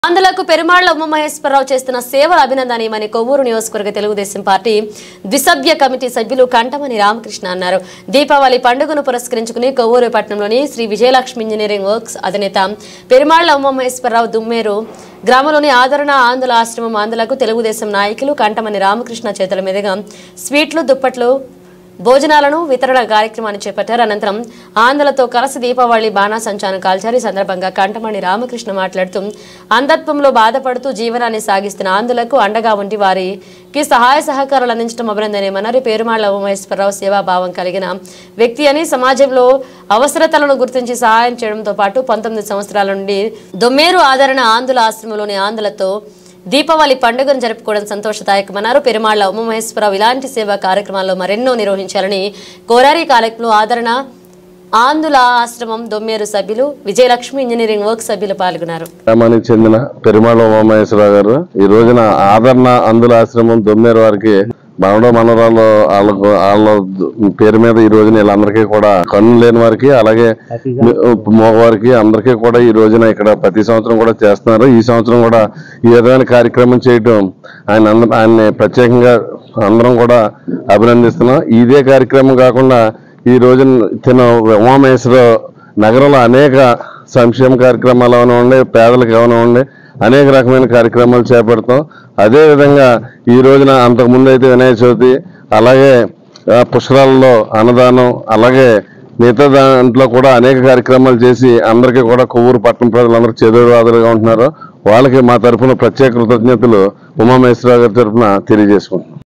ఆంధ్రులకు పెరుమాళ్ల ఉమామహేశ్వరరావు చేస్తున్న సేవలు అభినందనీయమని కొవ్వూరు నియోజకవర్గ తెలుగుదేశం పార్టీ ద్విసభ్య కమిటీ సభ్యులు కంటమని రామకృష్ణ అన్నారు దీపావళి పండుగను పురస్కరించుకుని కొవ్వూరు పట్టణంలోని శ్రీ విజయలక్ష్మి ఇంజనీరింగ్ వర్క్స్ అధినేత పెరుమాళ్ల ఉమామహేశ్వరరావు దుమ్మేరు గ్రామంలోని ఆదరణ ఆంధ్రుల ఆశ్రమం ఆంధ్రులకు తెలుగుదేశం నాయకులు కంటమని రామకృష్ణ చేతుల మీదుగా స్వీట్లు దుప్పట్లు భోజనాలను వితరణ కార్యక్రమాన్ని చేపట్టారు అనంతరం ఆంధ్రలతో కలిసి దీపావళి బాణాసంచాను కాల్చారు ఈ సందర్భంగా కంటమణి రామకృష్ణ మాట్లాడుతూ అంధత్వంలో బాధపడుతూ జీవనాన్ని సాగిస్తున్న ఆంధ్రులకు అండగా ఉండి వారికి సహాయ సహకారాలు అందించడం అభినందనీయమన్నారు పేరుమాళ్ల ఉమేశ్వరరావు సేవాభావం కలిగిన వ్యక్తి అని సమాజంలో అవసరతలను గుర్తించి సహాయం చేయడంతో పాటు పంతొమ్మిది సంవత్సరాల నుండి దొమ్మేరు ఆదరణ ఆంధ్రుల ఆశ్రమంలోని ఆంధ్రులతో దీపావళి పండుగను జరుపుకోవడం సంతోషదాయకమన్నారు పెరుమాళ్ల ఉమామహేశ్వరరావు ఇలాంటి సేవా కార్యక్రమాల్లో మరెన్నో నిర్వహించాలని కోరారి కార్యక్రమంలో ఆదరణ ఆంధ్రుల ఆశ్రమం దొమ్మేరు సభ్యులు విజయలక్ష్మి ఇంజనీరింగ్ వర్క్ సభ్యులు పాల్గొన్నారు గ్రామానికి చెందిన పెరుమాళ ఉమామహేశ్వరరావు గారు ఈ రోజున ఆదరణ అందుల ఆశ్రమం దొమ్మేరు వారికి మనవడ మనవరాలు వాళ్ళకు వాళ్ళ పేరు మీద ఈ రోజున వీళ్ళందరికీ కూడా కన్ను లేని వారికి అలాగే మగవారికి అందరికీ కూడా ఈ రోజున ఇక్కడ ప్రతి సంవత్సరం కూడా చేస్తున్నారు ఈ సంవత్సరం కూడా ఈ విధమైన కార్యక్రమం చేయటం ఆయన అంద- ఆయన్ని ప్రత్యేకంగా అందరం కూడా అభినందిస్తున్నాం ఇదే కార్యక్రమం కాకుండా ఈ రోజున తిన ఉమామహేశ్వర నగరంలో అనేక సంక్షేమ కార్యక్రమాలు అవనివ్వండి పేదలకు అవనివ్వండి అనేక రకమైన కార్యక్రమాలు చేపడతాం అదే విధంగా ఈ రోజున అంతకుముందు అయితే వినాయక చవితి అలాగే ఆ, పుష్కరాలలో అన్నదానం అలాగే మిగతా దాంట్లో కూడా అనేక కార్యక్రమాలు చేసి అందరికీ కూడా కొవ్వూరు పట్టణ ప్రజలందరూ చేదోడు ఉంటున్నారు వాళ్ళకి మా తరఫున ప్రత్యేక కృతజ్ఞతలు ఉమామహేశ్వరరావు గారి తరఫున తెలియజేసుకుంటున్నాం